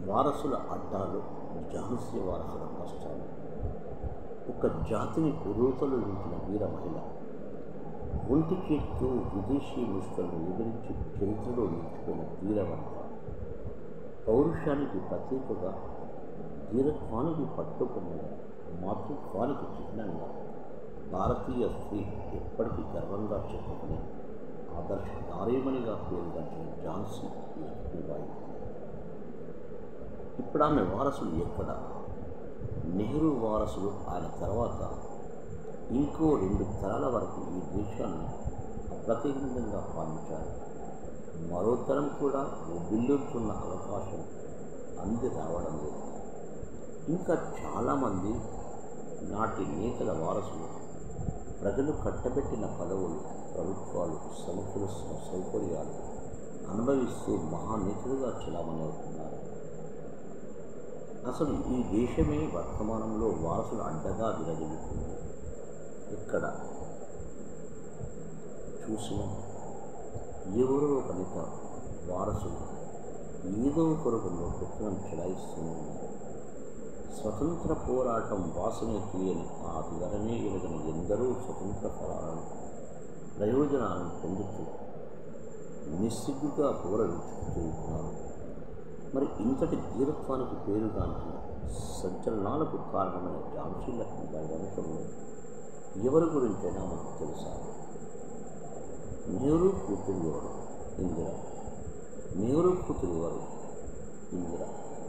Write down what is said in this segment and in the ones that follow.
వారసుల అడ్డాలు ఝాన్సీ వారసుల కష్టాలు ఒక జాతిని పురోతలుంచిన వీర మహిళ ఒంటి చేతితో విదేశీ ముష్కలను ఎదిరించి చరిత్రలో నిలిచిపోయిన వీరవంత పౌరుషానికి ప్రత్యేకగా ధీరత్వానికి పట్టుకున్న మాతృత్వానికి చిహ్నంగా భారతీయ స్త్రీ ఎప్పటికీ గర్వంగా చెప్పుకునే ఆదర్శ నారీమణిగా పేరుగాంచిన ఝాన్సీ లక్ష్మీబాయి ఇప్పుడు ఆమె వారసులు ఎక్కడ నెహ్రూ వారసులు ఆయన తర్వాత ఇంకో రెండు తరాల వరకు ఈ దేశాన్ని అప్రతిబంధంగా పాలించారు మరో తరం కూడా బిల్లుతున్న అవకాశం అంది రావడం లేదు ఇంకా చాలామంది నాటి నేతల వారసులు ప్రజలు కట్టబెట్టిన పదవులు ప్రభుత్వాలు సమకూరుస్తున్న సౌకర్యాలు అనుభవిస్తూ మహానేతలుగా చలామణి అవుతున్నారు అసలు ఈ దేశమే వర్తమానంలో వారసుల అడ్డగా విరజిల్లుతుంది ఇక్కడ చూసిన ఎవరో ఒక నేత వారసులు ఏదో ఒక రూపంలో పెత్తనం చెలాయిస్తూనే ఉన్నారు స్వతంత్ర పోరాటం వాసనే తీయని ఆ వివరణే ఎరగని ఎందరో స్వతంత్ర ఫలాలను ప్రయోజనాలను పొందుతూ నిస్సిగ్గుగా పోరాడుతూ తిరుగుతున్నారు మరి ఇంతటి ధీరత్వానికి పేరుగాంచిన సంచలనాలకు కారణమైన ఝాన్సీ లక్ష్మీబాయి వంశంలో ఎవరి గురించైనా మనకు తెలుసా నెహ్రూ కూతురు ఎవరు ఇందిర నెహ్రూ కూతురు ఎవరు ఇందిర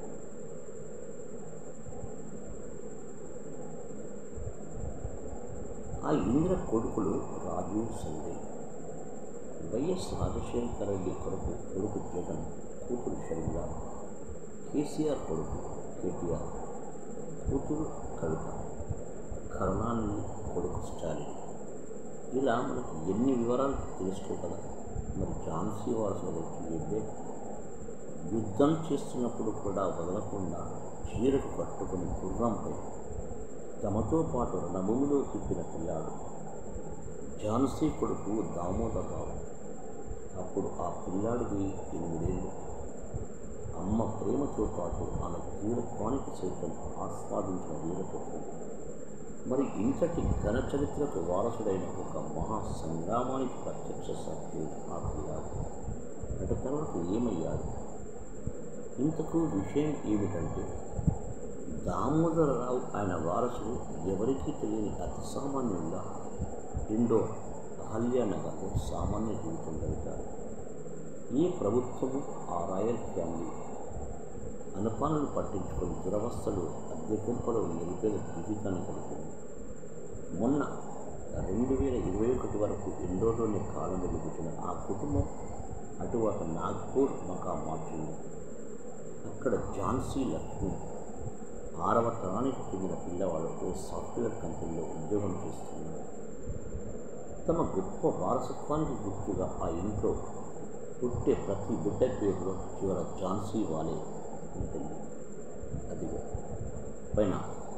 ఆ ఇంద్ర కొడుకులు రాజు సంజయ్ వైఎస్ రాజశేఖర రెడ్డి కొడుకు కొడుకు జగన్ కూతురు షర్మిల కేసీఆర్ కొడుకు కేటీఆర్ కూతురు కవిత కరుణానిధి కొడుకు స్టాలిన్ ఇలా మనకు ఎన్ని వివరాలు తెలుసుకో కదా మరి ఝాన్సీ వారసుల గురించి చెప్పే యుద్ధం చేస్తున్నప్పుడు కూడా వదలకుండా చీరకు కట్టుకుని గుర్రంపై తమతో పాటు రణభూమిలో తిప్పిన పిల్లాడు ఝాన్సీ కొడుకు దామోదరరావు అప్పుడు ఆ పిల్లాడికి ఎనిమిదేళ్ళు అమ్మ ప్రేమతో పాటు ఆమె తీరత్వానికి సైతం ఆస్వాదించిన వీరపుత్రుడు మరి ఇంతటి ఘన చరిత్రకు వారసుడైన ఒక మహా సంగ్రామానికి ప్రత్యక్ష సాక్షి ఆ పిల్లాడు అటు తర్వాత ఏమయ్యాడు ఇంతకు విషయం ఏమిటంటే దామోదరరావు ఆయన వారసుడు ఎవరికీ తెలియని అతి సామాన్యంగా ఇండో అహల్యానగర్లో సామాన్య జీవితం గడిపారు ఈ ప్రభుత్వము ఆ రాయల్ ఫ్యామిలీ అనుపాలను పట్టించుకొని దురవస్థలు అద్దె గుంపలో నిరుపేద జీవితాన్ని గడిపింది మొన్న రెండు వేల ఇరవై ఒకటి వరకు ఇండోర్లోనే కాలం వెలుగుతున్న ఆ కుటుంబం అటువైపు నాగ్పూర్ మకా మార్చింది అక్కడ ఝాన్సీ లక్ష్మి ఆరవ తరానికి చెందిన పిల్లవాడు ఓ సాఫ్ట్వేర్ కంపెనీలో ఉద్యోగం చేస్తున్నారు తమ గొప్ప వారసత్వానికి గుర్తుగా ఆ ఇంట్లో పుట్టే ప్రతి బిడ్డ పేరులో చివర ఝాన్సీ వాలే ఉంటుంది అదిగో పైన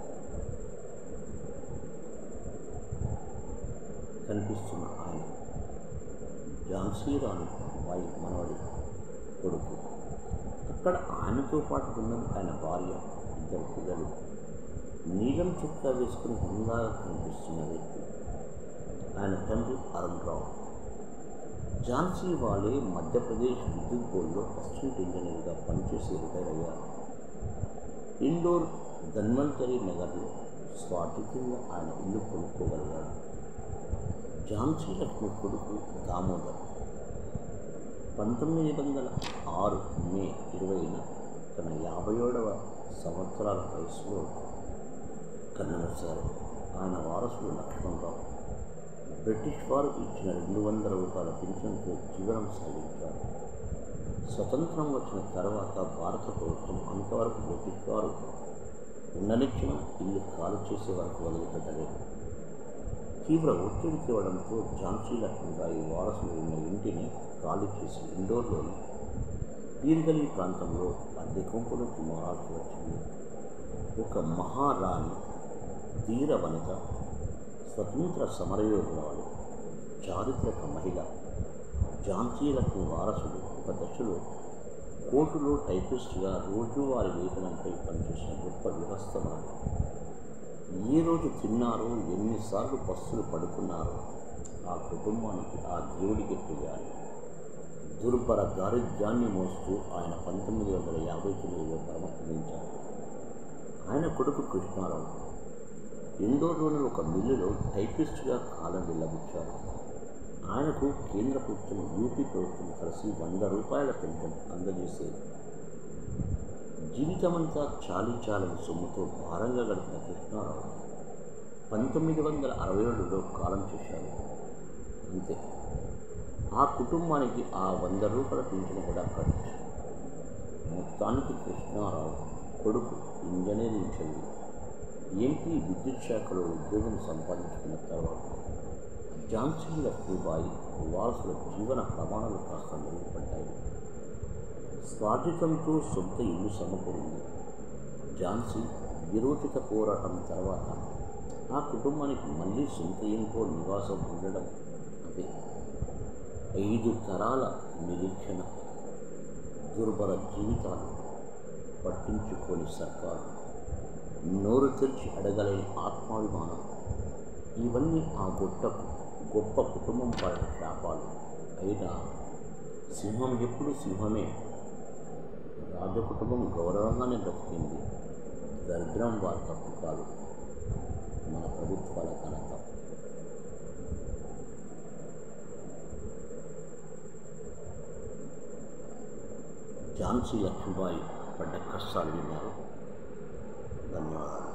కనిపిస్తున్న ఆయన ఝాన్సీ రాణి వాయి మనవడి కొడుకు అక్కడ ఆయనతో పాటు ఉన్నది ఆయన భార్య ఇద్దరు పిల్లలు నీలం చుక్క వేసుకుని హుందాగా కనిపిస్తున్న వ్యక్తి ఆయన తండ్రి అరుణ్ రావు ఝాన్సీ వాలే మధ్యప్రదేశ్ విద్యుత్ బోర్డులో అసిస్టెంట్ ఇంజనీర్గా పనిచేసి రిటైర్ అయ్యారు ఇండోర్ ధన్వంతరి నగర్లో స్వాతికంగా ఆయన ఇల్లు కొనుక్కోగలిగాడు ఝాన్సీ లక్ష్మి కొడుకు దామోదర్ పంతొమ్మిది వందల ఆరు మే ఇరవైన తన యాభై ఏడవ సంవత్సరాల వయసులో కన్నుమూశారు ఆయన వారసుడు లక్ష్మణరావు బ్రిటిష్ వారు ఇచ్చిన రెండు వందల రూపాయల పింఛన్తో జీవనం సాగించారు స్వతంత్రం వచ్చిన తర్వాత భారత ప్రభుత్వం అంతవరకు బ్రిటిష్ వారు ఉండనిచ్చిన ఇల్లు ఖాళీ చేసే వరకు వదిలిపెట్టలేదు తీవ్ర ఒత్తిడి తేవడంతో ఝాన్సీ లక్ష్మీబాయి వారసులు ఉన్న ఇంటిని ఖాళీ చేసి ఇండోర్లోని పీర్గలి ప్రాంతంలో అద్దె కొంపులకు మారాల్సి వచ్చింది ఒక మహారాణి ధీర వనిత స్వతంత్ర సమరయోధురాలు చారిత్రక మహిళ ఝాన్సీ లక్ష్మి వారసుడు ఒక దశలో కోర్టులో టైపిస్ట్గా రోజువారీ వేతనంపై పనిచేసిన గొప్ప వ్యవస్థ మనది ఏ రోజు తిన్నారో ఎన్నిసార్లు బస్సులు పడుకున్నారో ఆ కుటుంబానికి ఆ దేవుడికి తెలియాలి దుర్భర దారిద్ర్యాన్ని మోస్తూ ఆయన పంతొమ్మిది వందల యాభై తొమ్మిదిలో పరమపదించారు ఆయన కొడుకు కృష్ణారావు ఇండోర్లోని ఒక మిల్లులో టైపిస్ట్గా కాలం వెళ్ళబుచ్చారు ఆయనకు కేంద్ర ప్రభుత్వం యూపీ ప్రభుత్వం కలిసి వంద రూపాయల పెన్షన్ అందజేసేది జీవితమంతా చాలీ చాలని సొమ్ముతో భారంగా గడిపిన కృష్ణారావు పంతొమ్మిది వందల అరవై ఏడులో కాలం చేశారు అంతే ఆ కుటుంబానికి ఆ వంద రూపాయల పింఛను కూడా కట్ మొత్తానికి కృష్ణారావు కొడుకు ఇంజనీరింగ్ చదివి ఎంపీ విద్యుత్ శాఖలో ఉద్యోగం సంపాదించుకున్న తర్వాత ఝాన్సీ లక్ష్మీబాయి వారసుల జీవన ప్రమాణాలు కాస్త మెరుగుపడ్డాయి స్వాధికంతో సొంత ఇల్లు సమకూరింది ఝాన్సీ విరోచిత పోరాటం తర్వాత ఆ కుటుంబానికి మళ్ళీ సొంత ఇంట్లో నివాసం ఉండడం అదే ఐదు తరాల నిరీక్షణ దుర్భర జీవితాలు పట్టించుకోని సర్కారు నోరు తెరిచి అడగలేని ఆత్మాభిమానం ఇవన్నీ ఆ గొట్ట గొప్ప కుటుంబం పడిన శాపాలు అయినా సింహం ఎప్పుడు సింహమే రాజకుటుంబం గౌరవంగానే బ్రతికింది దరిద్రం వారి తప్పు కాదు మన ప్రభుత్వాల ఘనత ఝాన్సీ లక్ష్మీబాయి పడ్డ కష్టాలు విన్నారు ధన్యవాదాలు